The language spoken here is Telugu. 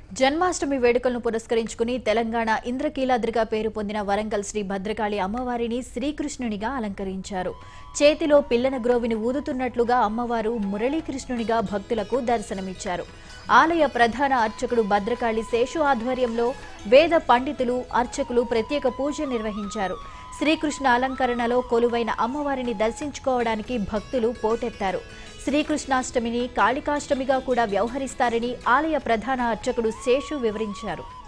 జన్మాష్టమి వేడుకలను పురస్కరించుకుని తెలంగాణ ఇంద్రకీలాద్రిగా పేరు పొందిన వరంగల్ శ్రీ భద్రకాళి అమ్మవారిని శ్రీకృష్ణునిగా అలంకరించారు చేతిలో పిల్లన గ్రోవిని ఊదుతున్నట్లుగా అమ్మవారు మురళీకృష్ణునిగా భక్తులకు దర్శనమిచ్చారు ఆలయ ప్రధాన అర్చకుడు భద్రకాళి శేషు ఆధ్వర్యంలో వేద పండితులు అర్చకులు ప్రత్యేక పూజ నిర్వహించారు శ్రీకృష్ణ అలంకరణలో కొలువైన అమ్మవారిని దర్శించుకోవడానికి భక్తులు పోటెత్తారు శ్రీకృష్ణాష్టమిని కాళికాష్టమిగా కూడా వ్యవహరిస్తారని ఆలయ ప్రధాన అర్చకుడు శేషు వివరించారు